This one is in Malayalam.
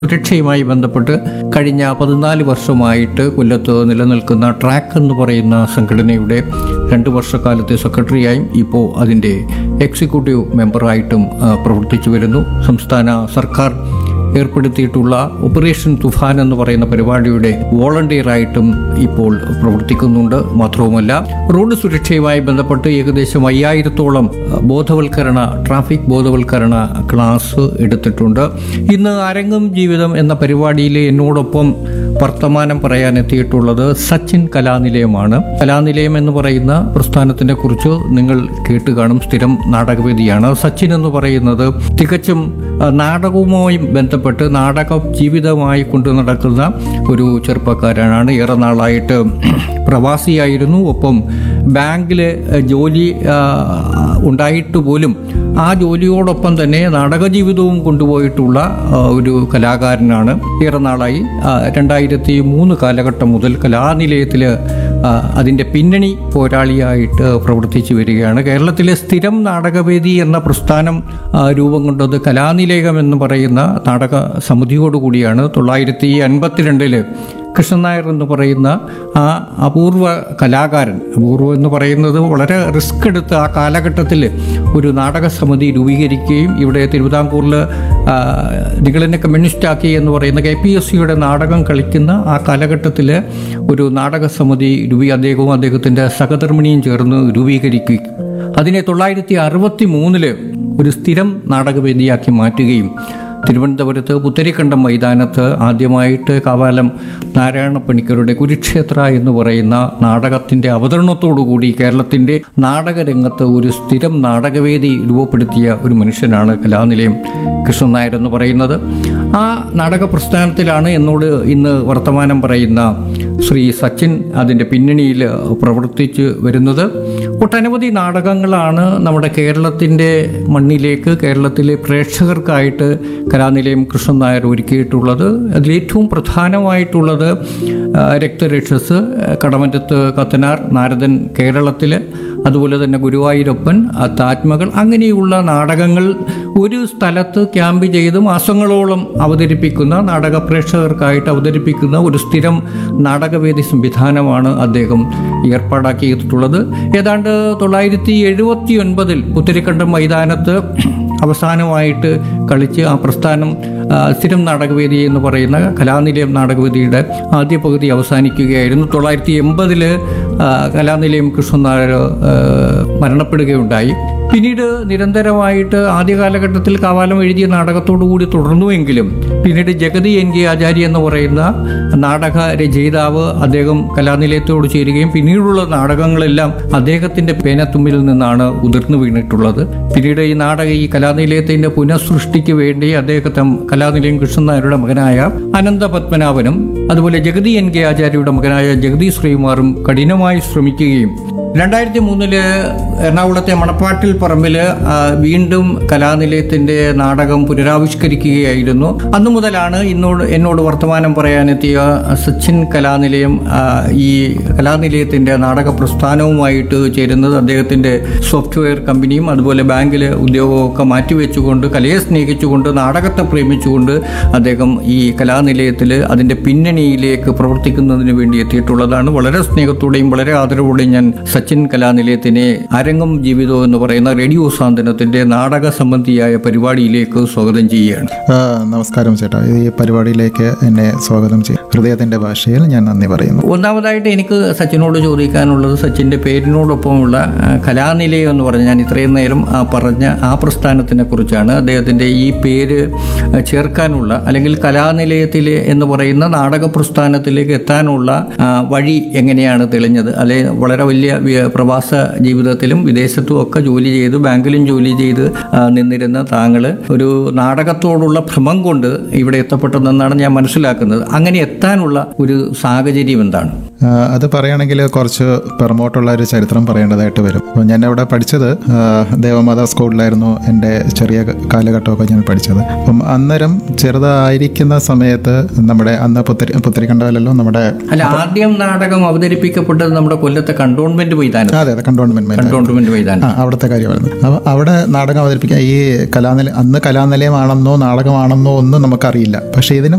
സുരക്ഷയുമായി ബന്ധപ്പെട്ട് കഴിഞ്ഞ പതിനാല് വർഷമായിട്ട് കൊല്ലത്ത് നിലനിൽക്കുന്ന ട്രാക്ക് എന്ന് പറയുന്ന സംഘടനയുടെ രണ്ട് വർഷക്കാലത്തെ സെക്രട്ടറിയായും ഇപ്പോൾ അതിൻ്റെ എക്സിക്യൂട്ടീവ് മെമ്പറായിട്ടും ആ, പ്രവർത്തിച്ചു വരുന്നു സംസ്ഥാന സർക്കാർ ഏർപ്പെടുത്തിയിട്ടുള്ള ഓപ്പറേഷൻ തുഫാൻ എന്ന് പറയുന്ന പരിപാടിയുടെ വോളണ്ടിയറായിട്ടും ഇപ്പോൾ പ്രവർത്തിക്കുന്നുണ്ട് മാത്രവുമല്ല റോഡ് സുരക്ഷയുമായി ബന്ധപ്പെട്ട് ഏകദേശം അയ്യായിരത്തോളം അഹ്, ബോധവൽക്കരണ ട്രാഫിക് ബോധവൽക്കരണ ക്ലാസ് എടുത്തിട്ടുണ്ട് ഇന്ന് അരങ്ങും ജീവിതം എന്ന പരിപാടിയിൽ എന്നോടൊപ്പം വർത്തമാനം പറയാൻ എത്തിയിട്ടുള്ളത് സച്ചിൻ കലാനിലയമാണ് കലാനിലയം എന്ന് പറയുന്ന പ്രസ്ഥാനത്തിനെ കുറിച്ച് നിങ്ങൾ കേട്ട് കാണും സ്ഥിരം നാടകവേദിയാണ് സച്ചിൻ എന്ന് പറയുന്നത് തികച്ചും ആ, നാടകവുമായി ബന്ധപ്പെട്ട് നാടക ജീവിതമായി കൊണ്ടു നടക്കുന്ന ഒരു ചെറുപ്പക്കാരനാണ് ഏറെ നാളായിട്ട് പ്രവാസിയായിരുന്നു ഒപ്പം ബാങ്കിൽ ജോലി ആ, ഉണ്ടായിട്ട് പോലും ആ ജോലിയോടൊപ്പം തന്നെ നാടക ജീവിതവും കൊണ്ടുപോയിട്ടുള്ള ആ, ഒരു കലാകാരനാണ് ഏറെ നാളായി ആ, രണ്ടായിരത്തി മൂന്ന് കാലഘട്ടം മുതൽ കലാനിലയത്തിൽ അതിൻ്റെ പിന്നണി പോരാളിയായിട്ട് പ്രവർത്തിച്ചു വരികയാണ് കേരളത്തിലെ സ്ഥിരം നാടകവേദി എന്ന പ്രസ്ഥാനം ആ, രൂപം കൊണ്ടത് കലാനിലയം എന്ന് പറയുന്ന നാടക സമിതിയോടുകൂടിയാണ് തൊള്ളായിരത്തി അൻപത്തിരണ്ടില് കൃഷ്ണൻ നായർ എന്ന് പറയുന്ന ആ അപൂർവ കലാകാരൻ അപൂർവം എന്ന് പറയുന്നത് വളരെ റിസ്ക് എടുത്ത് ആ കാലഘട്ടത്തിൽ ഒരു നാടക സമിതി രൂപീകരിക്കുകയും ഇവിടെ തിരുവിതാംകൂറിൽ നിങ്ങളെന്നെ കമ്മ്യൂണിസ്റ്റാക്കി എന്ന് പറയുന്ന കെ പി എസ് സിയുടെ നാടകം കളിക്കുന്ന ആ കാലഘട്ടത്തിൽ ഒരു നാടക സമിതി രൂപീ അദ്ദേഹവും അദ്ദേഹത്തിൻ്റെ സഹധർമ്മിണിയും ചേർന്ന് രൂപീകരിക്കുകയും അതിനെ തൊള്ളായിരത്തി അറുപത്തി മൂന്നില് ഒരു സ്ഥിരം നാടകവേദിയാക്കി മാറ്റുകയും തിരുവനന്തപുരത്ത് പുത്തരിക്കണ്ടം മൈതാനത്ത് ആദ്യമായിട്ട് കാവാലം നാരായണ പണിക്കരുടെ കുരുക്ഷേത്ര എന്ന് പറയുന്ന നാടകത്തിൻ്റെ അവതരണത്തോടുകൂടി കേരളത്തിൻ്റെ നാടകരംഗത്ത് ഒരു സ്ഥിരം നാടകവേദി രൂപപ്പെടുത്തിയ ഒരു മനുഷ്യനാണ് കലാനിലയം കൃഷ്ണൻ നായർ എന്ന് പറയുന്നത് ആ നാടക പ്രസ്ഥാനത്തിലാണ് എന്നോട് ഇന്ന് വർത്തമാനം പറയുന്ന ശ്രീ സച്ചിൻ അതിൻ്റെ പിന്നണിയിൽ പ്രവർത്തിച്ച് വരുന്നത് ഒട്ടനവധി നാടകങ്ങളാണ് നമ്മുടെ കേരളത്തിൻ്റെ മണ്ണിലേക്ക് കേരളത്തിലെ പ്രേക്ഷകർക്കായിട്ട് കലാനിലയം കൃഷ്ണൻ നായർ ഒരുക്കിയിട്ടുള്ളത് അതിലേറ്റവും പ്രധാനമായിട്ടുള്ളത് ആ, രക്തരക്ഷസ് കടമറ്റത്ത് കത്തനാർ നാരദൻ കേരളത്തിൽ അതുപോലെ തന്നെ ഗുരുവായൂരപ്പൻ ആ, താജ്മകൾ അങ്ങനെയുള്ള നാടകങ്ങൾ ഒരു സ്ഥലത്ത് ക്യാമ്പ് ചെയ്ത് മാസങ്ങളോളം അവതരിപ്പിക്കുന്ന നാടക പ്രേക്ഷകർക്കായിട്ട് അവതരിപ്പിക്കുന്ന ഒരു സ്ഥിരം നാടകവേദി സംവിധാനമാണ് അദ്ദേഹം ഏർപ്പാടാക്കിയിട്ടുള്ളത് ഏതാണ്ട് തൊള്ളായിരത്തി എഴുപത്തി ഒൻപതിൽ പുത്തരിക്കണ്ടം മൈതാനത്ത് അവസാനമായിട്ട് കളിച്ച് ആ പ്രസ്ഥാനം ആ, സ്ഥിരം നാടകവേദി എന്ന് പറയുന്ന കലാനിലയം നാടകവേദിയുടെ ആദ്യ പകുതി അവസാനിക്കുകയായിരുന്നു തൊള്ളായിരത്തി എൺപതിൽ കലാനിലയം കൃഷ്ണൻ നായർ ആ, മരണപ്പെടുകയുണ്ടായി പിന്നീട് നിരന്തരമായിട്ട് ആദ്യ കാലഘട്ടത്തിൽ കാവാലം എഴുതിയ നാടകത്തോടു കൂടി തുടർന്നുവെങ്കിലും പിന്നീട് ജഗതി എൻ കെ ആചാര്യ എന്ന് പറയുന്ന നാടക രചയിതാവ് അദ്ദേഹം കലാനിലയത്തോട് ചേരുകയും പിന്നീടുള്ള നാടകങ്ങളെല്ലാം അദ്ദേഹത്തിന്റെ പേനത്തുമ്പിൽ നിന്നാണ് ഉതിർന്നു വീണിട്ടുള്ളത് പിന്നീട് ഈ നാടക ഈ കലാനിലയത്തിന്റെ പുനഃസൃഷ്ടിക്ക് വേണ്ടി അദ്ദേഹത്തെ കലാനിലയം കൃഷ്ണൻ നായരുടെ മകനായ അനന്ത പത്മനാഭനും അതുപോലെ ജഗതി എൻ കെ ആചാര്യയുടെ മകനായ ജഗതി ശ്രീകുമാറും കഠിനമായി ശ്രമിക്കുകയും രണ്ടായിരത്തി മൂന്നില് എറണാകുളത്തെ മണപ്പാട്ടിൽ പറമ്പിൽ ആ, വീണ്ടും കലാനിലയത്തിന്റെ നാടകം പുനരാവിഷ്കരിക്കുകയായിരുന്നു അന്നു മുതലാണ് ഇന്നോട് എന്നോട് വർത്തമാനം പറയാനെത്തിയ സച്ചിൻ കലാനിലയം ആ, ഈ കലാനിലയത്തിന്റെ നാടക പ്രസ്ഥാനവുമായിട്ട് ചേരുന്നത് അദ്ദേഹത്തിന്റെ സോഫ്റ്റ്വെയർ കമ്പനിയും അതുപോലെ ബാങ്കിലെ ഉദ്യോഗമൊക്കെ മാറ്റിവെച്ചുകൊണ്ട് കലയെ സ്നേഹിച്ചുകൊണ്ട് നാടകത്തെ പ്രേമിച്ചുകൊണ്ട് അദ്ദേഹം ഈ കലാനിലയത്തിൽ അതിന്റെ പിന്നണിയിലേക്ക് പ്രവർത്തിക്കുന്നതിന് വേണ്ടി എത്തിയിട്ടുള്ളതാണ് വളരെ സ്നേഹത്തോടെയും വളരെ ആദരവോടെയും ഞാൻ സച്ചിൻ കലാനിലയത്തിനെ അരങ്ങും ജീവിതവും എന്ന് പറയുന്ന റേഡിയോ സാന്ത്വനത്തിന്റെ നാടക സംബന്ധിയായ പരിപാടിയിലേക്ക് സ്വാഗതം ചെയ്യുകയാണ് ആ, നമസ്കാരം ചേട്ടാ ഈ പരിപാടിയിലേക്ക് എന്നെ സ്വാഗതം ചെയ്യും ഹൃദയത്തിന്റെ ഭാഷയിൽ ഞാൻ നന്ദി പറയുന്നു ഒന്നാമതായിട്ട് എനിക്ക് സച്ചിനോട് ചോദിക്കാനുള്ളത് സച്ചിൻ്റെ പേരിനോടൊപ്പമുള്ള ആ, കലാനിലയം എന്ന് പറഞ്ഞ ഞാൻ ഇത്രയും നേരം ആ പറഞ്ഞ ആ പ്രസ്ഥാനത്തിനെ കുറിച്ചാണ് അദ്ദേഹത്തിൻ്റെ ഈ പേര് ആ, ചേർക്കാനുള്ള അല്ലെങ്കിൽ കലാനിലയത്തിൽ എന്ന് പറയുന്ന നാടക പ്രസ്ഥാനത്തിലേക്ക് എത്താനുള്ള ആ, വഴി എങ്ങനെയാണ് തെളിഞ്ഞത് അല്ലെ വളരെ വലിയ വി- പ്രവാസ ജീവിതത്തിലും വിദേശത്തും ഒക്കെ ജോലി ചെയ്ത് ബാങ്കിലും ജോലി ചെയ്ത് ആ, നിന്നിരുന്ന താങ്കൾ ഒരു നാടകത്തോടുള്ള ഭ്രമം കൊണ്ട് ഇവിടെ എത്തപ്പെട്ടതെന്നാണ് ഞാൻ മനസ്സിലാക്കുന്നത് അങ്ങനെ എത്താനുള്ള ഒരു സാഹചര്യം എന്താണ് ആ, അത് പറയുകയാണെങ്കിൽ കുറച്ച് പിറമോട്ടുള്ള ഒരു ചരിത്രം പറയേണ്ടതായിട്ട് വരും അപ്പോൾ ഞാൻ അവിടെ പഠിച്ചത് ആ, ദേവമാതാ സ്കൂളിലായിരുന്നു എൻ്റെ ചെറിയ കാലഘട്ടമൊക്കെ ഞാൻ പഠിച്ചത് അപ്പം അന്നേരം ചെറുതായിരിക്കുന്ന സമയത്ത് നമ്മുടെ അന്ന് പുത്തരി പുത്തരിക്കണ്ടവലല്ലോ നമ്മുടെ അല്ല ആദ്യം നാടകം അവതരിപ്പിക്കപ്പെട്ടത് നമ്മുടെ കൊല്ലത്തെ കണ്ടോൺമെന്റ് മൈതാനം അതെ അതെ കണ്ടോൺമെന്റ് കണ്ടോൺമെന്റ് മൈതാനം ആ അവിടുത്തെ കാര്യമായിരുന്നു അപ്പോൾ അവിടെ നാടകം അവതരിപ്പിക്കാൻ ഈ കലാനില അന്ന് കലാനിലയമാണെന്നോ നാടകമാണെന്നോ ഒന്നും നമുക്കറിയില്ല പക്ഷേ ഇതിന്